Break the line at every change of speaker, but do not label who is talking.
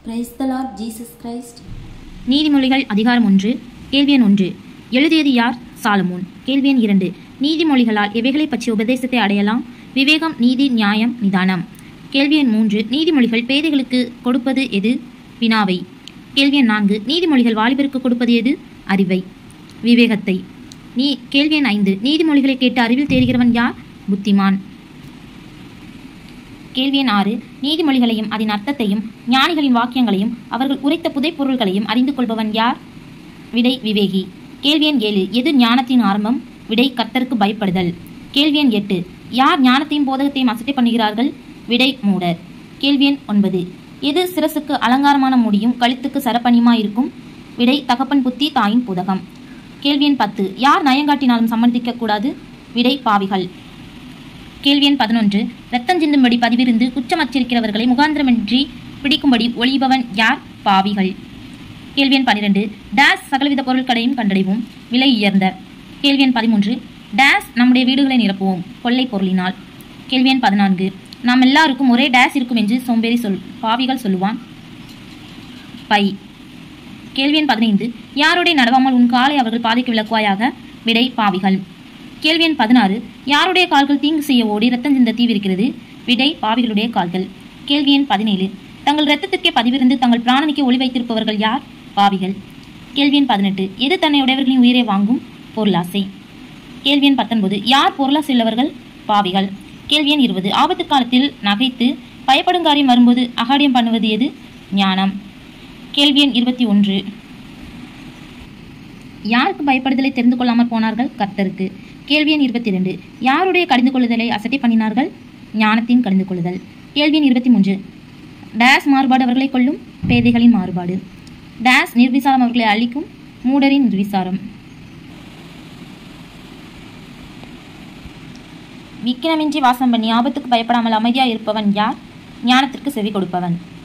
Praise the Lord Jesus Christ.
நீதிமொழிகள் அதிகாரம் ஒன்று கேள்வி எண் ஒன்று எழுதியது யார் சாலமோன் கேள்வி எண் இரண்டு நீதிமொழிகளால் எவைகளைப் பற்றிய உபதேசத்தை அடையலாம் விவேகம் நீதி நியாயம் நிதானம் கேள்வி எண் மூன்று நீதிமொழிகள் பேதைகளுக்கு கொடுப்பது எது வினாவை கேள்வி எண் நான்கு நீதிமொழிகள் வாலிபருக்கு கொடுப்பது எது அறிவை விவேகத்தை நீ கேள்வி எண் ஐந்து நீதிமொழிகளை கேட்டு அறிவில் தேறுகிறவன் யார் புத்திமான் கேள்வி எண் ஆறு நீதிமொழிகளையும் அதன் அர்த்தத்தையும் ஞானிகளின் வாக்கியங்களையும் அவர்கள் உரைத்த புதைப்பொருள்களையும் அறிந்து கொள்பவன் யார் விடை விவேகி கேள்வி எண் ஏழு எது ஞானத்தின் ஆரம்பம் விடை கர்த்தருக்கு பயப்படுதல் கேள்வி எண் எட்டு யார் ஞானத்தையும் போதகத்தையும் அசட்டை பண்ணுகிறார்கள் விடை மூடர் கேள்வி எண் ஒன்பது எது சிரசுக்கு அலங்காரமான முடியும் கழுத்துக்கு சரப்பணியுமா இருக்கும் விடை தகப்பன் புத்தி தாயின் புதகம் கேள்வி எண் பத்து யார் நயங்காட்டினாலும் சம்மதிக்க கூடாது விடை பாவிகள் கேள்வி எண் பதினொன்று ரத்தம் சிந்தும்படி பதிவிருந்து குற்றம் அச்சிருக்கிறவர்களை முகாந்திரமின்றி பிடிக்கும்படி ஒளிபவன் யார் பாவிகள் கேள்வி எண் பன்னிரெண்டு டேஸ் சகலவித பொருட்களையும் கண்டடைவோம் விலை உயர்ந்த கேள்வி எண் பதிமூன்று டேஸ் நம்முடைய வீடுகளை நிரப்புவோம் கொள்ளை பொருளினால் கேள்வி எண் பதினான்கு நாம் எல்லாருக்கும் ஒரே டேஸ் இருக்கும் என்று சோம்பேறி சொல் பாவிகள் சொல்லுவான் பை கேள்வி எண் பதினைந்து யாருடைய நடவாமல் உன் காலை அவர்கள் பாதைக்கு விளக்குவாயாக விடை பாவிகள் கேள்வி எண் பதினாறு யாருடைய கால்கள் தீங்கு செய்ய ஓடி ரத்தம் சிந்த தீவிருக்கிறது விடை பாவிகளுடைய கால்கள் கேள்வி எண் பதினேழு தங்கள் இரத்தத்திற்கே பதிவிருந்து தங்கள் பிராணனுக்கு ஒளி வைத்திருப்பவர்கள் யார் பாவிகள் கேள்வி எண் பதினெட்டு எது தன்னை உடையவர்களின் உயிரை வாங்கும் பொருளாசை கேள்வி எண் பத்தொன்பது யார் பொருளாசை உள்ளவர்கள் பாவிகள் கேள்வி எண் இருபது ஆபத்து காலத்தில் நகைத்து பயப்படும் காரியம் வரும்போது அகாடியம் பண்ணுவது எது ஞானம் கேள்வி எண் இருபத்தி ஒன்று யாருக்கு பயப்படுதலை தெரிந்து கொள்ளாமல் போனார்கள் கர்த்தருக்கு கேள்வி எண் இருபத்தி இரண்டு யாருடைய கடிந்து கொள்ளுதலை அசட்டை பண்ணினார்கள் ஞானத்தின் கடிந்து கொள்ளுதல் கேள்வி எண் இருபத்தி மூன்று டேஸ் மாறுபாடு அவர்களை கொள்ளும் பேதைகளின் மாறுபாடு டேஸ் நிர்விசாரம் அவர்களை அழிக்கும் மூடரின் நிர்விசாரம் விக்கிரமின்றி வாசம் பண்ணி ஆபத்துக்கு பயப்படாமல் அமைதியாக இருப்பவன் யார் ஞானத்திற்கு செவி கொடுப்பவன்